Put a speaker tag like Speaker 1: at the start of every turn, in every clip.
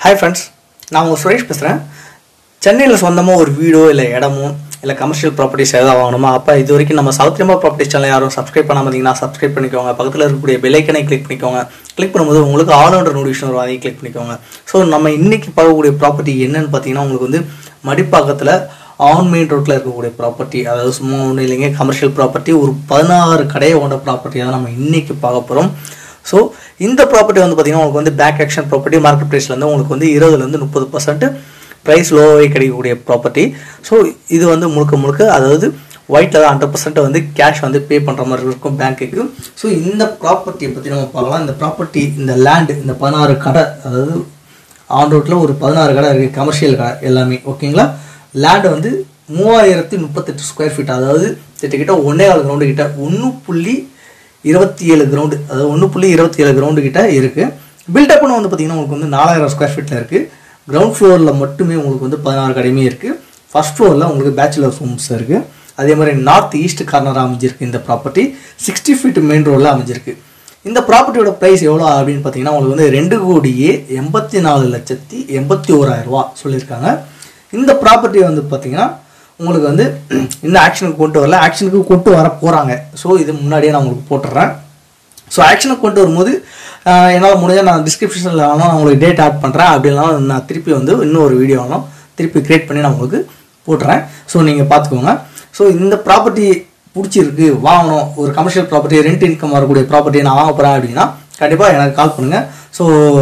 Speaker 1: hi friends நான் உங்கள் சுரேஷ் பேசுகிறேன் சென்னையில் சொந்தமாக ஒரு வீடோ இல்லை இடமோ இல்லை கமர்ஷியல் ப்ராப்பர்ட்டிஸ் எதாவது வாங்கணுமா அப்போ இது வரைக்கும் நம்ம சவுத் இந்தியா ப்ராப்பர்ட்டிஸ் சேனல் யாரும் சப்ஸ்கிரைப் பண்ணாம இருந்தீங்கன்னா சப்ஸ்கிரைப் பண்ணிக்கோங்க பக்கத்தில் இருக்கக்கூடிய பெல்லைக்கனை கிளிக் பண்ணிக்கோங்க கிளிக் பண்ணும்போது உங்களுக்கு ஆல் ஓவர் நோட்டிஃபிகேஷன் வரும் அதையும் கிளிக் பண்ணிக்கோங்க ஸோ நம்ம இன்னைக்கு பார்க்கக்கூடிய ப்ராப்பர்ட்டி என்னன்னு பார்த்தீங்கன்னா உங்களுக்கு வந்து மடிப்பாக்கத்தில் ஆன் மெயின் ரோட்டில் இருக்கக்கூடிய ப்ராப்பர்ட்டி அதாவது சும்மா ஒன்றும் இல்லைங்க கமர்ஷியல் ப்ராப்பர்ட்டி ஒரு பதினாறு கடையை கொண்ட ப்ராப்பர்ட்டியை தான் நம்ம இன்னைக்கு பார்க்க போகிறோம் ஸோ இந்த ப்ராப்பர்ட்டி வந்து பார்த்தீங்கன்னா உங்களுக்கு வந்து பேக் ஆக்ஷன் ப்ராப்பர்ட்டி மார்க்கெட் ப்ரைஸ்லேருந்து உங்களுக்கு வந்து இருபதுலேருந்து முப்பது பர்சன்ட் ப்ரைஸ் லோவாகி கிடைக்கக்கூடிய ப்ராப்பர்ட்டி ஸோ இது வந்து முழுக்க முழுக்க அதாவது ஒயிட்டில் தான் ஹண்ட்ரட் பர்சன்ட் வந்து கேஷ் வந்து பே பண்ணுற மாதிரி இருக்கும் பேங்க்குக்கு ஸோ இந்த ப்ராப்பர்ட்டியை பற்றி நம்ம பார்க்கலாம் இந்த ப்ராப்பர்ட்டி இந்த லேண்டு இந்த பதினாறு கடை அதாவது ஆன் ரோட்டில் ஒரு பதினாறு கடை இருக்குது கமர்ஷியல் கடை எல்லாமே ஓகேங்களா லேண்டு வந்து மூவாயிரத்தி முப்பத்தெட்டு ஸ்கொயர் ஃபீட் அதாவது கிட்டத்தட்ட ஒன்றே ஆறு கிரவுண்டு கிட்ட ஒன்று புள்ளி இருபத்தி ஏழு கிரவுண்டு அதாவது ஒன்று புள்ளி இருபத்தி ஏழு கிரவுண்டு கிட்ட இருக்குது பில்டப்னு வந்து பார்த்தீங்கன்னா உங்களுக்கு வந்து நாலாயிரம் ஸ்கொயர் ஃபீட்டில் இருக்குது கிரவுண்ட் ஃப்ளோரில் மட்டுமே உங்களுக்கு வந்து பதினாறு கடையுமே இருக்குது ஃபர்ஸ்ட் ஃப்ளோரில் உங்களுக்கு பேச்சுலர் ரூம்ஸ் இருக்குது அதே மாதிரி நார்த் ஈஸ்ட் கார்னராக அமைஞ்சிருக்கு இந்த ப்ராப்பர்ட்டி சிக்ஸ்டி ஃபீட் மெயின் ரோடில் அமைஞ்சிருக்கு இந்த ப்ராப்பர்ட்டியோட ப்ரைஸ் எவ்வளோ அப்படின்னு பார்த்தீங்கன்னா உங்களுக்கு வந்து ரெண்டு கோடியே எண்பத்தி நாலு லட்சத்தி எண்பத்தி ஓராயிரம் ரூபா சொல்லியிருக்காங்க இந்த ப்ராப்பர்ட்டி வந்து பார்த்தீங்கன்னா உங்களுக்கு வந்து இந்த ஆக்ஷனுக்கு கொண்டு வரல ஆக்ஷனுக்கு கொண்டு வர போகிறாங்க ஸோ இது முன்னாடியே நான் உங்களுக்கு போட்டுடுறேன் ஸோ ஆக்ஷனுக்கு கொண்டு வரும்போது ஆஹ், என்னால் முடிஞ்சால் நான் டிஸ்கிரிப்ஷனில் வேணாலும் நான் உங்களுக்கு டேட் ஆட் பண்ணுறேன் அப்படி இல்லைனாலும் நான் திருப்பி வந்து இன்னொரு வீடியோ வேணும் திருப்பி கிரியேட் பண்ணி நான் உங்களுக்கு போட்டுறேன் ஸோ நீங்கள் பார்த்துக்கோங்க ஸோ இந்த ப்ராப்பர்ட்டி பிடிச்சிருக்கு வாங்கணும் ஒரு கமர்ஷியல் ப்ராப்பர்ட்டி ரெண்ட் இன்கம் வரக்கூடிய ப்ராப்பர்ட்டி நான் வாங்க போகிறேன் அப்படின்னா கண்டிப்பாக எனக்கு கால் பண்ணுங்கள் ஸோ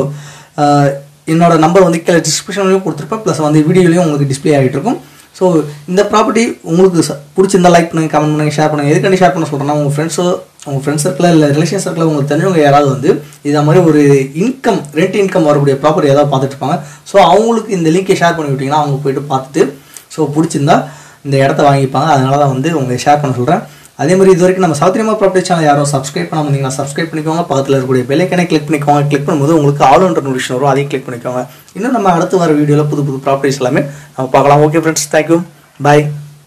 Speaker 1: என்னோட நம்பர் வந்து கீழே டிஸ்கிரிப்ஷன்லையும் கொடுத்துருப்பேன் ப்ளஸ் வந்து வீடியோலையும் உங்களுக்கு டிஸ்ப்ளே ஆகிட்டு இருக்கும் ஸோ இந்த ப்ராப்பர்ட்டி உங்களுக்கு ச- பிடிச்சிருந்தா லைக் பண்ணுங்க கமெண்ட் பண்ணுங்க ஷேர் பண்ணுங்க எதுக்காண்டி ஷேர் பண்ண சொல்கிறேன்னா உங்கள் ஃப்ரெண்ட்ஸோ உங்கள் ஃப்ரெண்ட்ஸ் சர்க்கிள் இல்லை ரிலேஷன் சர்க்கிள் உங்களுக்கு தெரிஞ்சவங்க யாராவது வந்து இதை மாதிரி ஒரு இன்கம் ரெண்ட் இன்கம் வரக்கூடிய ப்ராப்பர்ட்டி ஏதாவது பார்த்துட்டு இருப்பாங்க ஸோ அவங்களுக்கு இந்த லிங்கை ஷேர் பண்ணி விட்டிங்கன்னா அவங்க போயிட்டு பார்த்துட்டு ஸோ பிடிச்சிருந்தா இந்த இடத்த வாங்கிப்பாங்க அதனால தான் வந்து உங்களை ஷேர் பண்ண சொல்கிறேன் அதே மாதிரி இது வரைக்கும் நம்ம சவுத் இந்தியா ப்ராப்பர்ட்டி சேனல் யாரும் சப்ஸ்கிரைப் பண்ணாம இருந்தீங்கன்னா சப்ஸ்கிரைப் பண்ணிக்கோங்க பக்கத்தில் இருக்கக்கூடிய பெல்லைக்கனை கிளிக் பண்ணிக்கோங்க கிளிக் பண்ணும்போது உங்களுக்கு ஆல் ஒன்ற நோட்டிஃபிகேஷன் வரும் அதையும் கிளிக் பண்ணிக்கோங்க இன்னும் நம்ம அடுத்து வர வீடியோவில் புது புது ப்ராப்பர்ட்டிஸ் எல்லாமே நம்ம பார்க்கலாம் ஓகே ஃப்ரெண்ட்ஸ் தேங்க்யூ பாய்